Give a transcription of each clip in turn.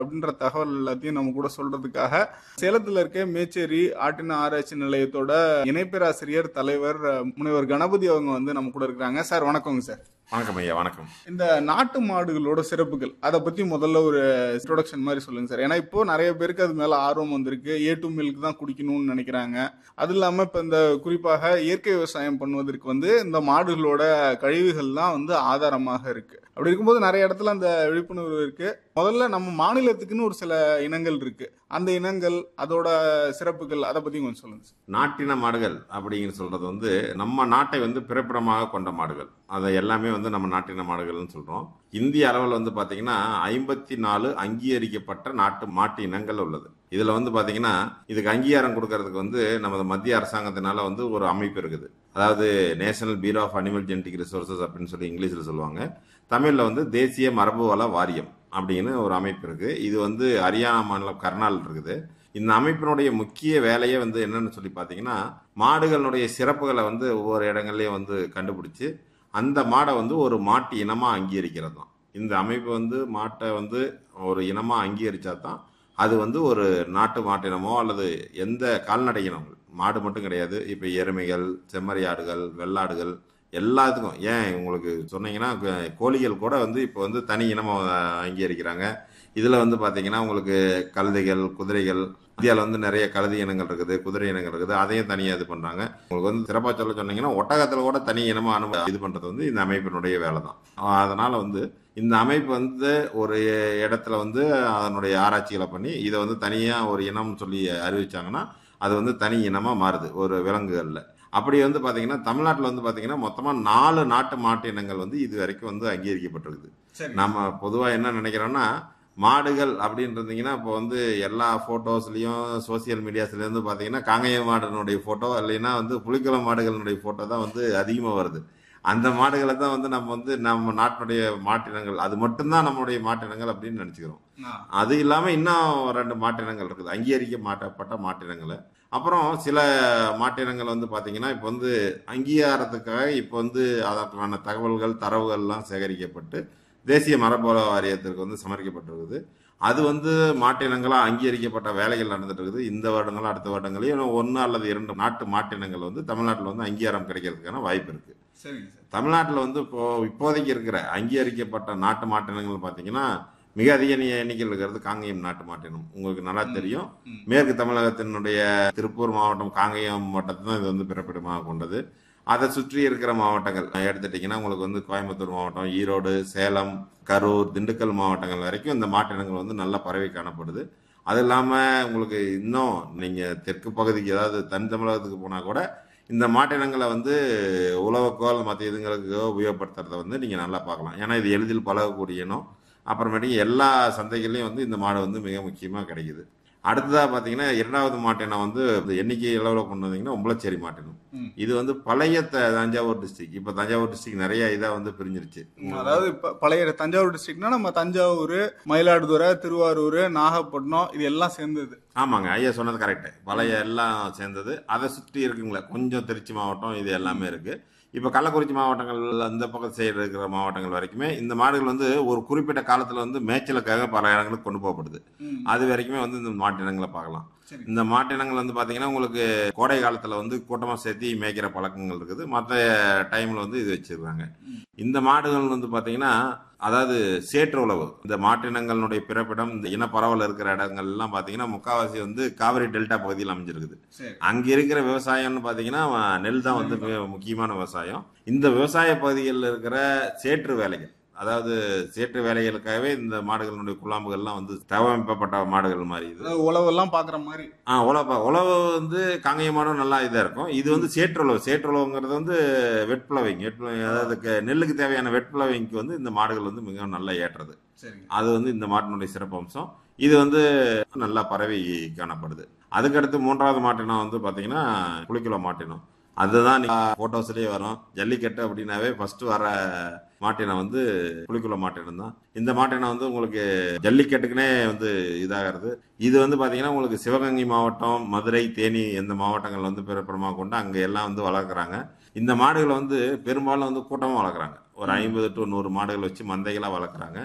அப்படின்ற தகவல் எல்லாத்தையும் நம்ம கூட சொல்றதுக்காக சேலத்துல இருக்க மேச்சேரி ஆட்டின ஆராய்ச்சி நிலையத்தோட இணைப்பேராசிரியர் தலைவர் அஹ், முனைவர் கணபதி அவங்க வந்து நம்ம கூட இருக்கிறாங்க சார் வணக்கங்க சார் வணக்கம் ஐயா வணக்கம் இந்த நாட்டு மாடுகளோட சிறப்புகள் அதை பத்தி முதல்ல ஒரு இன்ட்ரோடக்ஷன் மாதிரி சொல்லுங்க சார் ஏன்னா இப்போ நிறைய பேருக்கு அது மேல ஆர்வம் வந்திருக்கு ஏ டு மில்க் தான் குடிக்கணும்னு நினைக்கிறாங்க அது இல்லாம இப்ப இந்த குறிப்பாக இயற்கை விவசாயம் பண்ணுவதற்கு வந்து இந்த மாடுகளோட கழிவுகள் தான் வந்து ஆதாரமாக இருக்கு அப்படி இருக்கும்போது நிறைய இடத்துல அந்த விழிப்புணர்வு இருக்கு முதல்ல நம்ம மாநிலத்துக்குன்னு ஒரு சில இனங்கள் இருக்கு அந்த இனங்கள் அதோட சிறப்புகள் அதை பத்தி கொஞ்சம் சொல்லுங்க சார் நாட்டின மாடுகள் அப்படிங்கிற சொல்றது வந்து நம்ம நாட்டை வந்து பிறப்பிடமாக கொண்ட மாடுகள் அதை எல்லாமே வந்து நம்ம நாட்டின மாடுகள்னு சொல்றோம் இந்திய அளவில் வந்து பாத்தீங்கன்னா ஐம்பத்தி நாலு அங்கீகரிக்கப்பட்ட நாட்டு மாட்டு இனங்கள் உள்ளது இதுல வந்து பாத்தீங்கன்னா இதுக்கு அங்கீகாரம் கொடுக்கறதுக்கு வந்து நமது மத்திய அரசாங்கத்தினால வந்து ஒரு அமைப்பு இருக்குது அதாவது national bureau of animal genetic resources அப்படின்னு சொல்லி இங்கிலீஷ்ல சொல்லுவாங்க தமிழ்ல வந்து தேசிய மரபு வள வாரியம் அப்படின்னு ஒரு அமைப்பு இருக்கு இது வந்து ஹரியானா மாநிலம் கர்னால் இருக்குது இந்த அமைப்பினுடைய முக்கிய வேலையே வந்து என்னன்னு சொல்லி பார்த்தீங்கன்னா மாடுகளுடைய சிறப்புகளை வந்து ஒவ்வொரு இடங்கள்லையும் வந்து கண்டுபிடிச்சு அந்த மாடை வந்து ஒரு மாட்டு இனமாக அங்கீகரிக்கிறது தான் இந்த அமைப்பு வந்து மாட்டை வந்து ஒரு இனமாக அங்கீகரிச்சா தான் அது வந்து ஒரு நாட்டு மாட்டினமோ அல்லது எந்த கால்நடை இனங்கள் மாடு மட்டும் கிடையாது இப்போ எருமைகள் செம்மறியாடுகள் வெள்ளாடுகள் எல்லாத்துக்கும் ஏன் உங்களுக்கு சொன்னீங்கன்னா க- கோழிகள் கூட வந்து இப்போ வந்து தனி இனமாக அங்கீகரிக்கிறாங்க இதில் வந்து பார்த்தீங்கன்னா உங்களுக்கு கழுதைகள் குதிரைகள் இந்தியாவில் வந்து நிறைய கழுதை இனங்கள் இருக்குது குதிரை இனங்கள் இருக்குது அதையும் தனியாக இது பண்ணுறாங்க உங்களுக்கு வந்து சிறப்பாக சொல்ல சொன்னீங்கன்னா ஒட்டகத்தில் கூட தனி இனமாக அனு இது பண்ணுறது வந்து இந்த அமைப்பினுடைய வேலை தான் அதனால் வந்து இந்த அமைப்பு வந்து ஒரு இடத்துல வந்து அதனுடைய ஆராய்ச்சிகளை பண்ணி இதை வந்து தனியாக ஒரு இனம் சொல்லி அறிவிச்சாங்கன்னா அது வந்து தனி இனமாக மாறுது ஒரு விலங்குகளில் அப்படி வந்து பார்த்தீங்கன்னா தமிழ்நாட்டில் வந்து பார்த்தீங்கன்னா மொத்தமாக நாலு நாட்டு மாட்டு இனங்கள் வந்து இது வரைக்கும் வந்து அங்கீகரிக்கப்பட்டிருக்குது சரி நம்ம பொதுவாக என்ன நினைக்கிறோம்னா மாடுகள் அப்படின்னு இருந்தீங்கன்னா இப்போ வந்து எல்லா ஃபோட்டோஸ்லையும் சோசியல் மீடியாஸ்லேருந்து பார்த்தீங்கன்னா காங்கேய மாடுனுடைய ஃபோட்டோ இல்லைன்னா வந்து புலிக்குளம் மாடுகளினுடைய ஃபோட்டோ தான் வந்து அதிகமாக வருது அந்த மாடுகளை தான் வந்து நம்ம வந்து நம்ம நாட்டினுடைய மாட்டினங்கள் அது மட்டும்தான் நம்மளுடைய மாட்டினங்கள் அப்படின்னு நினச்சிக்கிறோம் அது இல்லாமல் இன்னும் ரெண்டு மாட்டினங்கள் இருக்குது அங்கீகரிக்க மாட்டப்பட்ட மாட்டினங்கள் அப்புறம் சில மாட்டினங்கள் வந்து பார்த்தீங்கன்னா இப்போ வந்து அங்கீகாரத்துக்காக இப்போ வந்து அதற்கான தகவல்கள் தரவுகள்லாம் சேகரிக்கப்பட்டு தேசிய மரபுவள வாரியத்திற்கு வந்து சமர்ப்பிக்கப்பட்டிருக்குது அது வந்து மாட்டினங்களாக அங்கீகரிக்கப்பட்ட வேலைகள் நடந்துட்டு இருக்குது இந்த வருடங்களும் அடுத்த வருடங்களையும் ஒன்று அல்லது இரண்டு நாட்டு மாட்டினங்கள் வந்து தமிழ்நாட்டில் வந்து அங்கீகாரம் கிடைக்கிறதுக்கான வாய்ப்பு இருக்குது சரிங்க சார் தமிழ்நாட்டில் வந்து இப்போ இப்போதைக்கு இருக்கிற அங்கீகரிக்கப்பட்ட நாட்டு மாட்டினங்கள் பார்த்தீங்கன்னா மிக அதிக எண்ணி- எண்ணிக்கையில் இருக்கிறது காங்கேயம் நாட்டு மாட்டினம் உங்களுக்கு நல்லா தெரியும் ம். மேற்கு தமிழகத்தினுடைய திருப்பூர் மாவட்டம் காங்கேயம் மாவட்டத்தை தான் இது வந்து பிறப்பிடமாக கொண்டது அதை சுற்றி இருக்கிற மாவட்டங்கள் எடுத்துட்டிங்கன்னா உங்களுக்கு வந்து கோயம்புத்தூர் மாவட்டம் ஈரோடு சேலம் கரூர் திண்டுக்கல் மாவட்டங்கள் வரைக்கும் இந்த மாட்டினங்கள் வந்து நல்லா பரவி காணப்படுது அது இல்லாமல் உங்களுக்கு இன்னும் நீங்கள் தெற்கு பகுதிக்கு ஏதாவது தென் தமிழகத்துக்கு போனால் கூட இந்த மாட்டினங்களை வந்து உழவுக்கோ மற்ற இதுங்களுக்கோ உபயோகப்படுத்துறத வந்து நீங்கள் நல்லா பார்க்கலாம் ஏன்னா இது எளிதில் பழகக்கூடிய இனம் அப்புறமேட்டுக்கு எல்லா சந்தைகள்லையும் வந்து இந்த மாடு வந்து மிக முக்கியமாக கிடைக்குது அடுத்ததாக பார்த்தீங்கன்னா இரண்டாவது மாட்டினம் வந்து இந்த எண்ணிக்கை அளவில் கொண்டு வந்தீங்கன்னா உம்பளச்சேரி மாட்டினம் ம். இது வந்து பழைய த- தஞ்சாவூர் டிஸ்ட்ரிக்ட் இப்போ தஞ்சாவூர் டிஸ்ட்ரிக்ட் நிறைய இதாக வந்து பிரிஞ்சிருச்சு அதாவது இப்ப பழைய தஞ்சாவூர் டிஸ்ட்ரிக்ட்னா நம்ம தஞ்சாவூர் மயிலாடுதுறை திருவாரூர் நாகப்பட்டினம் இது எல்லாம் சேர்ந்தது ஆமாங்க ஐயா சொன்னது கரெக்டு பழைய எல்லாம் சேர்ந்தது அதை சுற்றி இருக்குங்களே கொஞ்சம் திருச்சி மாவட்டம் இது எல்லாமே இருக்கு இப்போ கள்ளக்குறிச்சி மாவட்டங்கள் அந்த பக்கம் சைடு இருக்கிற மாவட்டங்கள் வரைக்குமே இந்த மாடுகள் வந்து ஒரு குறிப்பிட்ட காலத்தில் வந்து மேய்ச்சலுக்காக பல இடங்களுக்கு கொண்டு போகப்படுது ம். அது வரைக்குமே வந்து இந்த மாட்டினங்களை பார்க்கலாம் சரி. இந்த மாட்டினங்கள் வந்து பார்த்தீங்கன்னா உங்களுக்கு கோடை காலத்தில் வந்து கூட்டமாக சேர்த்தி மேய்க்கிற பழக்கங்கள் இருக்குது மற்ற டைமில் வந்து இது வச்சிருக்காங்க ம். இந்த மாடுகள் வந்து பார்த்தீங்கன்னா அதாவது சேற்று உழவு இந்த மாட்டினங்களுடைய பிறப்பிடம் இந்த இனப்பரவல் இருக்கிற இடங்கள் எல்லாம் பார்த்தீங்கன்னா முக்காவாசி வந்து காவிரி டெல்டா பகுதியில் அமைஞ்சிருக்குது சரி அங்க இருக்கிற விவசாயம்னு பாத்தீங்கன்னா நெல் தான் வந்து மிக முக்கியமான விவசாயம் இந்த விவசாய பகுதிகளில் இருக்கிற சேற்று வேலைகள் அதாவது சேற்று வேலைகளுக்காகவே இந்த மாடுகளுடைய குழாம்புகள்லாம் வந்து தவமைப்பட்ட மாடுகள் மாதிரி இது அதாவது உழவெல்லாம் பாக்குற மாதிரி ஆ உழவு உழவு வந்து காங்கேய மாடும் நல்லா இதாக இருக்கும் இது வந்து சேற்றுழவு சேற்றுழவுங்கிறது வந்து வெட்புலவைங்க வெட்புலவை அதாவது க- நெல்லுக்கு தேவையான வெட்புலவைக்கு வந்து இந்த மாடுகள் வந்து மிகவும் நல்லா ஏற்றுறது சரிங்க அது வந்து இந்த மாட்டினுடைய சிறப்பம்சம் இது வந்து நல்லா பரவி காணப்படுது அதுக்கடுத்து மூன்றாவது மாட்டினம் வந்து பார்த்தீங்கன்னா புளிக்குள மாட்டினம் அதுதான் ஃபோட்டோஸ்லேயே வரும் ஜல்லிக்கட்டு அப்படின்னாவே ஃபர்ஸ்ட் வர மாட்டினம் வந்து புளிக்குள மாட்டினம் தான் இந்த மாட்டினம் வந்து உங்களுக்கு ஜல்லிக்கட்டுக்குனே வந்து இதாகிறது இது வந்து பார்த்தீங்கன்னா உங்களுக்கு சிவகங்கை மாவட்டம் மதுரை தேனி இந்த மாவட்டங்கள் வந்து பிறப்பிடமாக கொண்டு அங்கே எல்லாம் வந்து வளர்க்குறாங்க இந்த மாடுகளை வந்து பெரும்பாலும் வந்து கூட்டமாக வளர்க்குறாங்க ஒரு ஐம்பது டு நூறு மாடுகள் வச்சு மந்தைகளாக வளர்க்குறாங்க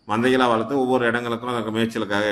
மந்தைகளா வளர்த்து ஒவ்வொரு இடங்களுக்கும் அதுக்கு மேய்ச்சலுக்காக